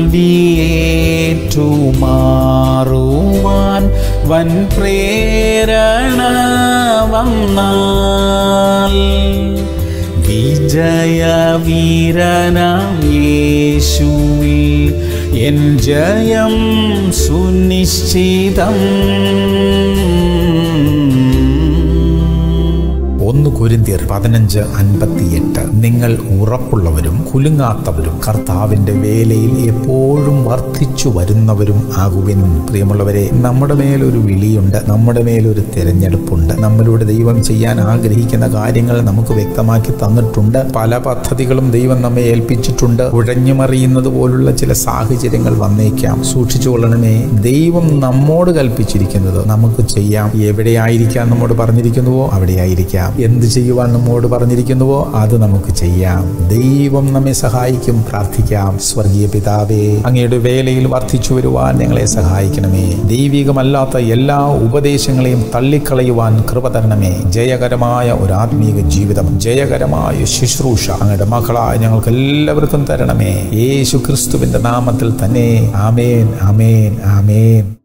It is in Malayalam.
തോൽവിയേറ്റുമാറുവാൻ വൻ പ്രേരണ വന്നാൽ വിജയവീരനാം യേശുവിൽ എൻ ജയം സുനിശ്ചിതം ഒന്ന് കുരിന്തിയർ പതിനഞ്ച് അൻപത്തിയെട്ട് നിങ്ങൾ ഉറപ്പുള്ളവരും കുലുങ്ങാത്തവരും കർത്താവിന്റെ വേലയിൽ എപ്പോഴും വർദ്ധിച്ചു വരുന്നവരും ആകുവിൻ പ്രിയമുള്ളവരെ നമ്മുടെ മേലൊരു വിളിയുണ്ട് നമ്മുടെ മേലൊരു തിരഞ്ഞെടുപ്പുണ്ട് നമ്മളിലൂടെ ദൈവം ചെയ്യാൻ ആഗ്രഹിക്കുന്ന കാര്യങ്ങൾ നമുക്ക് വ്യക്തമാക്കി തന്നിട്ടുണ്ട് പല പദ്ധതികളും ദൈവം നമ്മെ ഏൽപ്പിച്ചിട്ടുണ്ട് ഉഴഞ്ഞുമറിയുന്നത് പോലുള്ള ചില സാഹചര്യങ്ങൾ വന്നേക്കാം സൂക്ഷിച്ചുകൊള്ളണമേ ദൈവം നമ്മോട് കൽപ്പിച്ചിരിക്കുന്നത് നമുക്ക് ചെയ്യാം എവിടെയായിരിക്കാം നമ്മോട് പറഞ്ഞിരിക്കുന്നുവോ അവിടെയായിരിക്കാം എന്ത് ചെയ്യുവാൻ നമ്മോട് പറഞ്ഞിരിക്കുന്നുവോ അത് നമുക്ക് ചെയ്യാം ദൈവം നമ്മെ സഹായിക്കും പ്രാർത്ഥിക്കാം സ്വർഗീയ പിതാവേ അങ്ങയുടെ വേലയിൽ വർദ്ധിച്ചു വരുവാൻ ഞങ്ങളെ സഹായിക്കണമേ ദൈവികമല്ലാത്ത എല്ലാ ഉപദേശങ്ങളെയും തള്ളിക്കളയുവാൻ കൃപ തരണമേ ജയകരമായ ഒരു ആത്മീക ജീവിതം ജയകരമായ ശുശ്രൂഷ അങ്ങയുടെ മക്കളായ ഞങ്ങൾക്ക് എല്ലാവർക്കും തരണമേ യേശു ക്രിസ്തുവിന്റെ നാമത്തിൽ തന്നെ ആമേൻ ആമേൻ ആമേൻ